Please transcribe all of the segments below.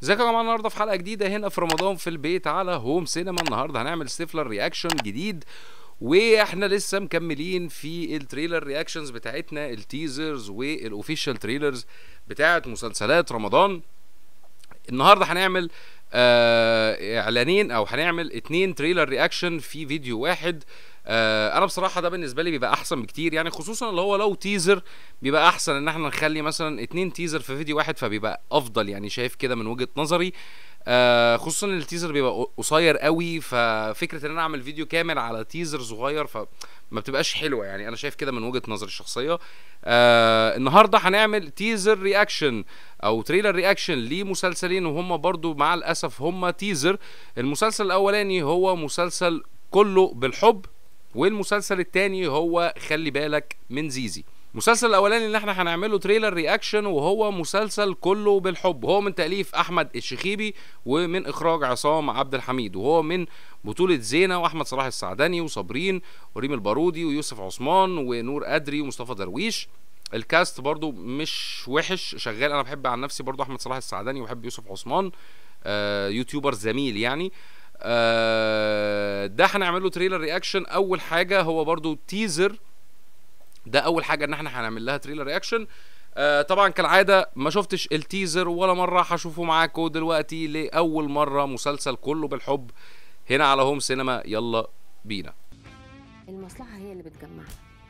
ازيكم يا جماعه النهارده في حلقه جديده هنا في رمضان في البيت على هوم سينما النهارده هنعمل ستيفلر رياكشن جديد واحنا لسه مكملين في التريلر رياكشنز بتاعتنا التيزرز والاوفيشال تريلرز بتاعت مسلسلات رمضان النهارده هنعمل آه اعلانين او هنعمل اتنين تريلر رياكشن في فيديو واحد آه انا بصراحه ده بالنسبه لي بيبقى احسن بكتير يعني خصوصا اللي هو لو تيزر بيبقى احسن ان احنا نخلي مثلا اتنين تيزر في فيديو واحد فبيبقى افضل يعني شايف كده من وجهه نظري آه خصوصا ان التيزر بيبقى قصير قوي ففكره ان انا اعمل فيديو كامل على تيزر صغير فما بتبقاش حلوه يعني انا شايف كده من وجهه نظري الشخصيه آه النهارده هنعمل تيزر رياكشن او تريلر رياكشن لمسلسلين وهم برضو مع الاسف هم تيزر المسلسل الاولاني هو مسلسل كله بالحب والمسلسل التاني هو خلي بالك من زيزي المسلسل الاولاني اللي احنا هنعمله تريلر رياكشن وهو مسلسل كله بالحب هو من تاليف احمد الشخيبي ومن اخراج عصام عبد الحميد وهو من بطولة زينة واحمد صلاح السعدني وصابرين وريم البارودي ويوسف عثمان ونور ادري ومصطفى درويش الكاست برضو مش وحش شغال انا بحب عن نفسي برضو احمد صلاح السعدني وبحب يوسف عثمان آه يوتيوبر زميل يعني آه ده هنعمله تريلر رياكشن اول حاجه هو برضو تيزر ده اول حاجه ان احنا هنعمل لها تريلر رياكشن آه طبعا كالعاده ما شفتش التيزر ولا مره هشوفه معاكم دلوقتي لاول مره مسلسل كله بالحب هنا على هوم سينما يلا بينا المصلحة هي اللي بتجمعنا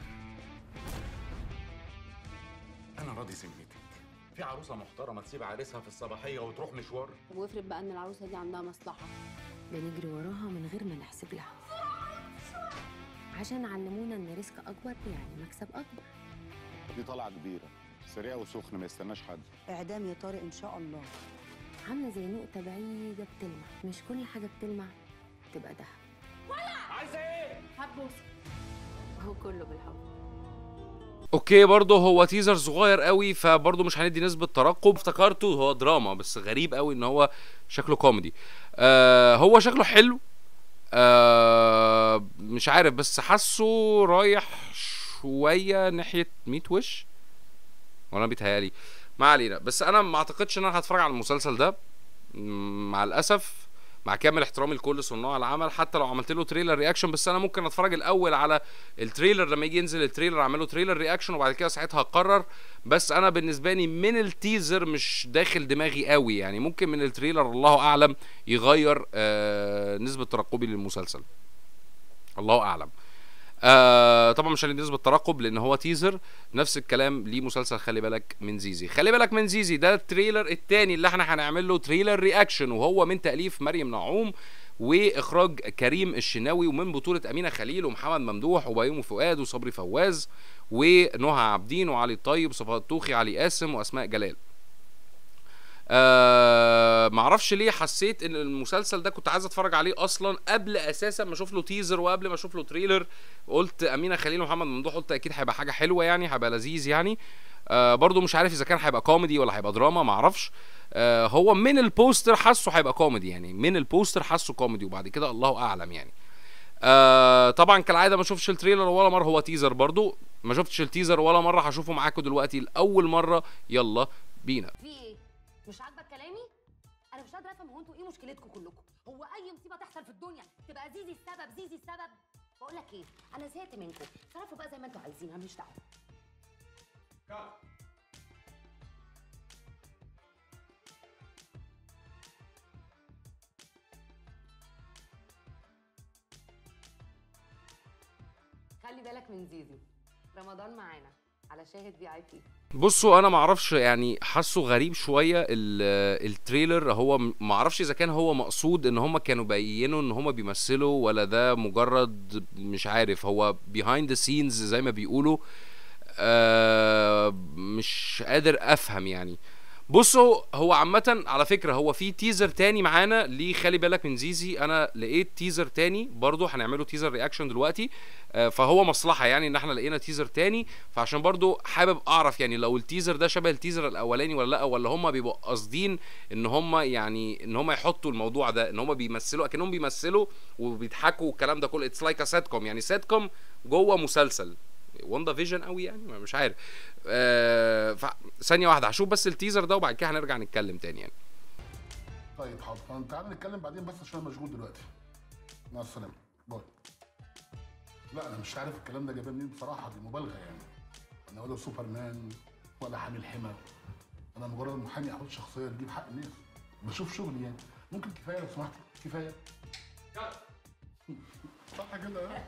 انا راضي ذمتك في عروسه محترمه تسيب عريسها في الصباحيه وتروح مشوار وافرض بقى ان العروسة دي عندها مصلحة بنجري وراها من غير ما نحسب لها عشان علمونا ان ريسك اكبر يعني مكسب اكبر دي طلعة كبيرة سريعة وسخنة ما يستناش حد اعدام يا طارق ان شاء الله عاملة زي نقطة بعيدة بتلمع مش كل حاجة بتلمع تبقى دهب عايزه ايه هتبوس هو كله بالحب اوكي برضه هو تيزر صغير قوي فبرضه مش هندي نسبة ترقب افتكرته هو دراما بس غريب قوي ان هو شكله كوميدي آه هو شكله حلو آه مش عارف بس حاسه رايح شوية ناحية ميت وش وانا بيتهيالي ما علينا بس انا ما اعتقدش ان انا هتفرج على المسلسل ده م- مع الاسف مع كامل احترامي لكل صناع العمل حتى لو عملت له تريلر رياكشن بس انا ممكن اتفرج الاول على التريلر لما يجي ينزل التريلر اعمله تريلر رياكشن وبعد كده ساعتها اقرر بس انا بالنسبه لي من التيزر مش داخل دماغي قوي يعني ممكن من التريلر الله اعلم يغير آه نسبه ترقبي للمسلسل الله اعلم آه طبعا مش هندي نسبه ترقب لان هو تيزر نفس الكلام لمسلسل خلي بالك من زيزي خلي بالك من زيزي ده التريلر التاني اللي احنا هنعمل له تريلر رياكشن وهو من تاليف مريم نعوم واخراج كريم الشناوي ومن بطوله امينه خليل ومحمد ممدوح وبيومي فؤاد وصبري فواز ونهى عابدين وعلي الطيب وصفاء الطوخي علي قاسم واسماء جلال آه معرفش ليه حسيت ان المسلسل ده كنت عايز اتفرج عليه اصلا قبل اساسا ما اشوف له تيزر وقبل ما اشوف له تريلر قلت امينه خليل ومحمد ممدوح قلت اكيد هيبقى حاجه حلوه يعني هيبقى لذيذ يعني آه برضو مش عارف اذا كان هيبقى كوميدي ولا هيبقى دراما معرفش آه هو من البوستر حاسه هيبقى كوميدي يعني من البوستر حاسه كوميدي وبعد كده الله اعلم يعني آه طبعا كالعاده ما شفتش التريلر ولا مره هو تيزر برضو ما شفتش التيزر ولا مره هشوفه معاكم دلوقتي لاول مره يلا بينا في ايه؟ مش عاجبك كلامي؟ انا مش قادره افهم هو انتوا ايه مشكلتكم كلكم؟ هو اي مصيبه تحصل في الدنيا تبقى زيزي السبب زيزي السبب؟ بقول لك ايه؟ انا زهقت منكم، صرفوا بقى زي ما انتوا عايزين انا مش دعوه. خلي بالك من زيزي رمضان معانا على شاهد في اي بي بصوا انا ما اعرفش يعني حاسه غريب شويه ال- التريلر هو م- ما اعرفش اذا كان هو مقصود ان هم كانوا بينوا ان هم بيمثلوا ولا ده مجرد مش عارف هو behind the scenes زي ما بيقولوا آه مش قادر افهم يعني بصوا هو عامة على فكرة هو في تيزر تاني معانا ليه خلي بالك من زيزي انا لقيت تيزر تاني برضو هنعمله تيزر رياكشن دلوقتي آه، فهو مصلحة يعني ان احنا لقينا تيزر تاني فعشان برضو حابب اعرف يعني لو التيزر ده شبه التيزر الاولاني ولا لا ولا هم بيبقوا قاصدين ان هم يعني ان هم يحطوا الموضوع ده ان هم بيمثلوا اكنهم بيمثلوا وبيضحكوا والكلام ده كله اتس لايك سيت كوم يعني سيت كوم جوه مسلسل واندا فيجن قوي يعني ما- مش عارف آه ف... ثانيه واحده هشوف بس التيزر ده وبعد كده هنرجع نتكلم تاني يعني طيب حاضر طب تعالى نتكلم بعدين بس عشان انا مشغول دلوقتي مع السلامه باي لا انا مش عارف الكلام ده جايباه منين بصراحه دي مبالغه يعني انا ولا سوبرمان ولا حامل حمى انا مجرد محامي احط شخصيه تجيب حق الناس بشوف شغلي يعني ممكن كفايه لو سمحت كفايه صح كده ها؟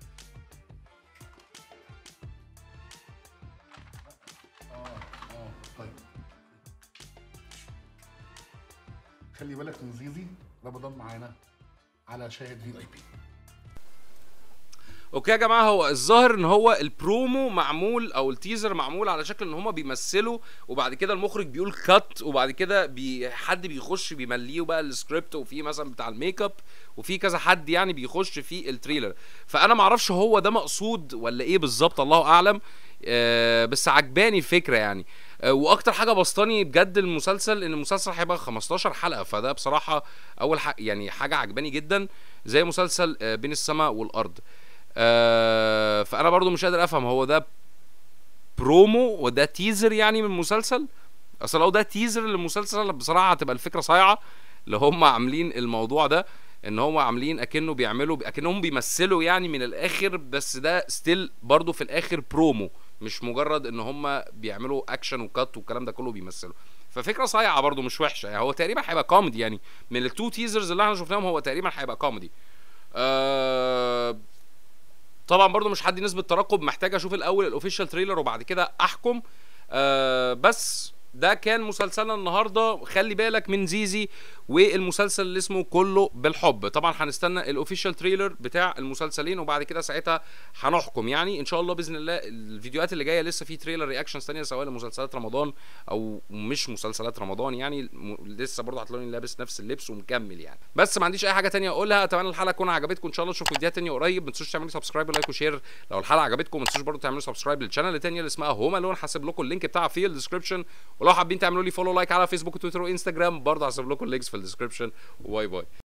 اه اه طيب خلي بالك من زيزي رمضان معانا على شاهد في اي بي اوكي يا جماعه هو الظاهر ان هو البرومو معمول او التيزر معمول على شكل ان هما بيمثلوا وبعد كده المخرج بيقول كات وبعد كده بي حد بيخش بيمليه بقى السكريبت وفي مثلا بتاع الميك اب وفي كذا حد يعني بيخش في التريلر فانا معرفش هو ده مقصود ولا ايه بالظبط الله اعلم آه بس عجباني الفكره يعني آه واكتر حاجه بسطاني بجد المسلسل ان المسلسل هيبقى 15 حلقه فده بصراحه اول حق يعني حاجه عجباني جدا زي مسلسل آه بين السماء والارض آه فانا برضو مش قادر افهم هو ده برومو وده تيزر يعني من المسلسل اصل لو ده تيزر للمسلسل بصراحه هتبقى الفكره صايعه اللي هم عاملين الموضوع ده ان هم عاملين اكنه بيعملوا اكنهم بيمثلوا يعني من الاخر بس ده ستيل برضو في الاخر برومو مش مجرد ان هم بيعملوا اكشن وكات والكلام ده كله بيمثلوا ففكره صايعه برضو مش وحشه يعني هو تقريبا هيبقى كوميدي يعني من التو تيزرز اللي احنا شفناهم هو تقريبا هيبقى كوميدي آه طبعا برضو مش حد نسبة ترقب محتاج اشوف الاول الاوفيشال تريلر وبعد كده احكم آه بس ده كان مسلسلنا النهارده خلي بالك من زيزي والمسلسل اللي اسمه كله بالحب طبعا هنستنى الاوفيشال تريلر بتاع المسلسلين وبعد كده ساعتها هنحكم يعني ان شاء الله باذن الله الفيديوهات اللي جايه لسه في تريلر رياكشنز ثانيه سواء لمسلسلات رمضان او مش مسلسلات رمضان يعني م- لسه برضه هتلاقوني لابس نفس اللبس ومكمل يعني بس ما عنديش اي حاجه تانية اقولها اتمنى الحلقه تكون عجبتكم ان شاء الله نشوف فيديوهات تانية قريب ما تنسوش تعملوا سبسكرايب ولايك وشير لو الحلقه عجبتكم ما تنسوش برضه تعملوا سبسكرايب للشانل التانية اللي اسمها هوم الون هسيب لكم اللينك بتاعها في الديسكربشن ولو حابين تعملوا لي فولو لايك على فيسبوك وتويتر وانستجرام برضه هسيب لكم اللينكس في الديسكربشن وباي باي